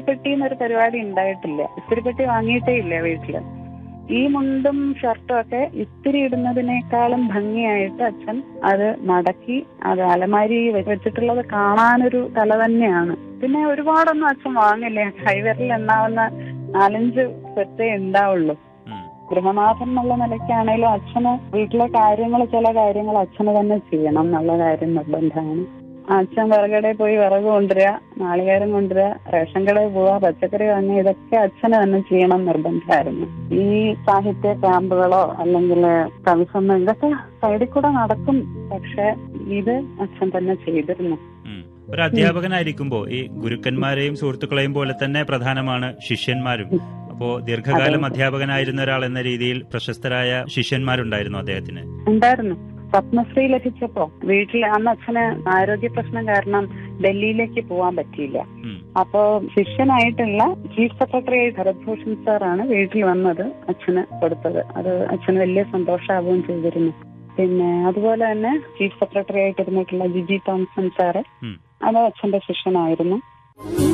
ഇസ്തിരിപ്പെട്ടി എന്നൊരു പരിപാടി ഉണ്ടായിട്ടില്ല ഇസ്തിരിപ്പെട്ടി വാങ്ങിയിട്ടേ ഇല്ല വീട്ടില് ഈ മുണ്ടും ഷർട്ടും ഒക്കെ ഇസ്തിരി ഇടുന്നതിനേക്കാളും ഭംഗിയായിട്ട് അച്ഛൻ അത് മടക്കി അത് അലമാരി വെ- വെച്ചിട്ടുള്ളത് കാണാനൊരു കല തന്നെയാണ് പിന്നെ ഒരുപാടൊന്നും അച്ഛൻ വാങ്ങില്ല കൈവിരലിൽ എണ്ണാവുന്ന നാലഞ്ച് സെറ്റേ ഉണ്ടാവുള്ളൂ ഉം. ഗൃഹനാഥൻ എന്നുള്ള നിലയ്ക്കാണേലും അച്ഛന് വീട്ടിലെ കാര്യങ്ങൾ ചില കാര്യങ്ങൾ അച്ഛന് തന്നെ ചെയ്യണം എന്നുള്ള കാര്യം നിർബന്ധമാണ് അച്ഛൻ വിറകടയിൽ പോയി വിറക് കൊണ്ടുവരിക നാളികേരം കൊണ്ടുവരിക റേഷൻ കടയിൽ പോവുക പച്ചക്കറി വാങ്ങുക ഇതൊക്കെ അച്ഛന് തന്നെ ചെയ്യണം നിർബന്ധമായിരുന്നു ഈ സാഹിത്യ ക്യാമ്പുകളോ അല്ലെങ്കിൽ കവിസമ്മ ഇതൊക്കെ സൈഡിൽ കൂടെ നടക്കും പക്ഷെ ഇത് അച്ഛൻ തന്നെ ചെയ്തിരുന്നു ഉം. ഒരു അധ്യാപകനായിരിക്കുമ്പോൾ ഈ ഗുരുക്കന്മാരെയും സുഹൃത്തുക്കളെയും പോലെ തന്നെ പ്രധാനമാണ് ശിഷ്യന്മാരും അപ്പോ ദീർഘകാലം അതെ. അധ്യാപകനായിരുന്ന ഒരാൾ എന്ന രീതിയിൽ പ്രശസ്തരായ ശിഷ്യന്മാരുണ്ടായിരുന്നു അദ്ദേഹത്തിന് ഉണ്ടായിരുന്നു പത്മശ്രീ ലഭിച്ചപ്പോ വീട്ടിൽ അന്ന് അച്ഛന് ആരോഗ്യ പ്രശ്നം കാരണം ഡൽഹിയിലേക്ക് പോകാൻ പറ്റിയില്ല ഉം. അപ്പോ ശിഷ്യനായിട്ടുള്ള ചീഫ് സെക്രട്ടറി ഭരത്ഭൂഷൺ സാറാണ് വീട്ടിൽ വന്നത് അച്ഛന് കൊടുത്തത് അത് അച്ഛന് വലിയ സന്തോഷമാവുകയും ചെയ്തിരുന്നു പിന്നെ അതുപോലെ തന്നെ ചീഫ് സെക്രട്ടറി ആയിട്ടിരുന്നിട്ടുള്ള ജിജി തോമസൺ സാറ് ഉം. അത് അച്ഛന്റെ ശിഷ്യനായിരുന്നു